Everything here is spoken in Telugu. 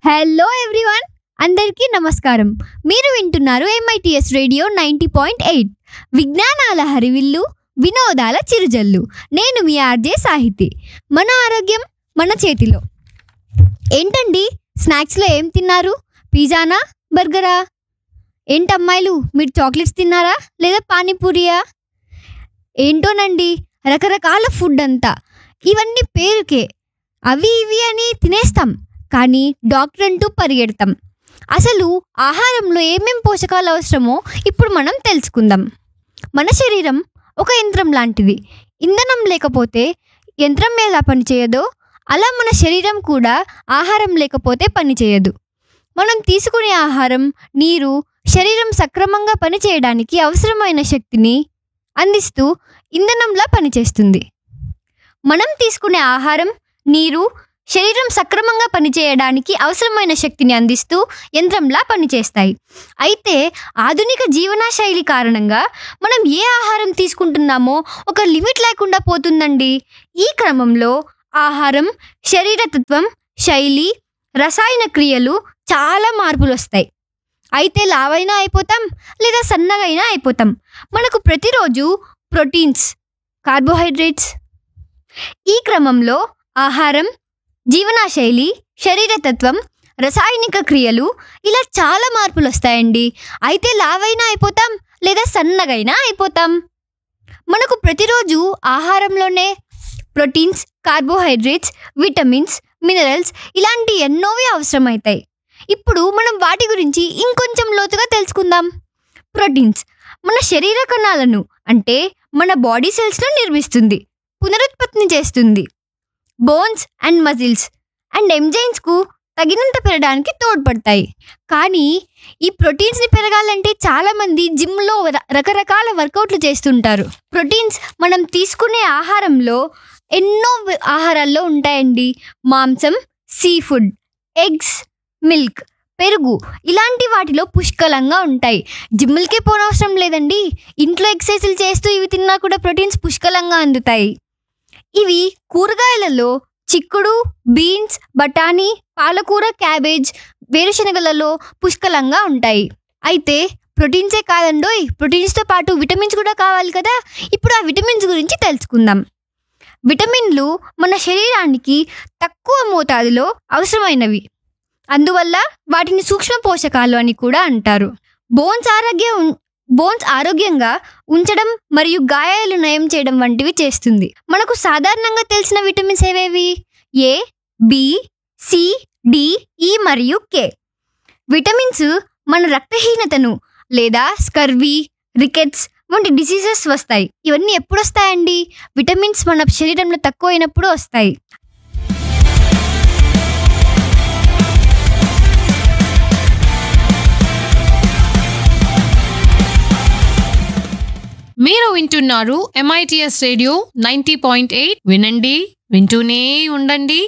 హలో ఎవ్రీవన్ అందరికీ నమస్కారం మీరు వింటున్నారు MITS radio ninety point eight విజ్ఞానాల హరివిల్లు వినోదాల చిరుజల్లు నేను మీ ఆర్జే సాహితి మన ఆరోగ్యం మన చేతిలో ఏంటండి స్నాక్స్లో ఏం తిన్నారు పిజ్జానా బర్గరా ఏంటమ్మాయిలు మీరు చాక్లెట్స్ తిన్నారా లేదా పానీపూరియా ఏంటోనండి రకరకాల ఫుడ్ అంతా ఇవన్నీ పేరుకే అవి ఇవి అని తినేస్తాం కానీ డాక్టర్ అంటూ పరిగెడతాం అసలు ఆహారంలో ఏమేం పోషకాలు అవసరమో ఇప్పుడు మనం తెలుసుకుందాం మన శరీరం ఒక యంత్రం లాంటిది ఇంధనం లేకపోతే యంత్రం ఎలా పనిచేయదో అలా మన శరీరం కూడా ఆహారం లేకపోతే పనిచేయదు మనం తీసుకునే ఆహారం నీరు శరీరం సక్రమంగా పనిచేయడానికి అవసరమైన శక్తిని అందిస్తూ ఇంధనంలా పనిచేస్తుంది మనం తీసుకునే ఆహారం నీరు శరీరం సక్రమంగా పనిచేయడానికి అవసరమైన శక్తిని అందిస్తూ యంత్రంలా పనిచేస్తాయి అయితే ఆధునిక జీవనశైలి కారణంగా మనం ఏ ఆహారం తీసుకుంటున్నామో ఒక లిమిట్ లేకుండా పోతుందండి ఈ క్రమంలో ఆహారం శరీరతత్వం శైలి రసాయన క్రియలు చాలా మార్పులు వస్తాయి అయితే లావైనా అయిపోతాం లేదా సన్నగైనా అయిపోతాం మనకు ప్రతిరోజు ప్రోటీన్స్ కార్బోహైడ్రేట్స్ ఈ క్రమంలో ఆహారం జీవనశైలి శరీరతత్వం రసాయనిక క్రియలు ఇలా చాలా మార్పులు వస్తాయండి అయితే లావైనా అయిపోతాం లేదా సన్నగైనా అయిపోతాం మనకు ప్రతిరోజు ఆహారంలోనే ప్రోటీన్స్ కార్బోహైడ్రేట్స్ విటమిన్స్ మినరల్స్ ఇలాంటి ఎన్నోవి అవసరమవుతాయి ఇప్పుడు మనం వాటి గురించి ఇంకొంచెం లోతుగా తెలుసుకుందాం ప్రోటీన్స్ మన శరీర కణాలను అంటే మన బాడీ సెల్స్ను నిర్మిస్తుంది పునరుత్పత్తిని చేస్తుంది బోన్స్ అండ్ మజిల్స్ అండ్ ఎంజైన్స్కు తగినంత పెరగడానికి తోడ్పడతాయి కానీ ఈ ప్రోటీన్స్ని పెరగాలంటే చాలామంది జిమ్లో ర- రకరకాల వర్కౌట్లు చేస్తుంటారు ప్రోటీన్స్ మనం తీసుకునే ఆహారంలో ఎన్నో వ- ఆహారాల్లో ఉంటాయండి మాంసం సీ ఫుడ్ ఎగ్స్ మిల్క్ పెరుగు ఇలాంటి వాటిలో పుష్కలంగా ఉంటాయి జిమ్లకే పోనవసరం లేదండి ఇంట్లో ఎక్సర్సైజులు చేస్తూ ఇవి తిన్నా కూడా ప్రోటీన్స్ పుష్కలంగా అందుతాయి ఇవి కూరగాయలలో చిక్కుడు బీన్స్ బఠానీ పాలకూర క్యాబేజ్ వేరుశనగలలో పుష్కలంగా ఉంటాయి అయితే ప్రోటీన్సే కాదండోయ్ ప్రోటీన్స్తో పాటు విటమిన్స్ కూడా కావాలి కదా ఇప్పుడు ఆ విటమిన్స్ గురించి తెలుసుకుందాం విటమిన్లు మన శరీరానికి తక్కువ మోతాదులో అవసరమైనవి అందువల్ల వాటిని సూక్ష్మ పోషకాలు అని కూడా అంటారు బోన్స్ ఆరోగ్య ఉన్- బోన్స్ ఆరోగ్యంగా ఉంచడం మరియు గాయాలు నయం చేయడం వంటివి చేస్తుంది మనకు సాధారణంగా తెలిసిన విటమిన్స్ ఏవేవి ఏ బి సి డి ఈ మరియు కే విటమిన్స్ మన రక్తహీనతను లేదా స్కర్వీ రికెట్స్ వంటి డిసీజెస్ వస్తాయి ఇవన్నీ ఎప్పుడు వస్తాయండి విటమిన్స్ మన శరీరంలో తక్కువ అయినప్పుడు వస్తాయి మీరు వింటున్నారు MITS radio ninety point eight వినండి వింటూనే ఉండండి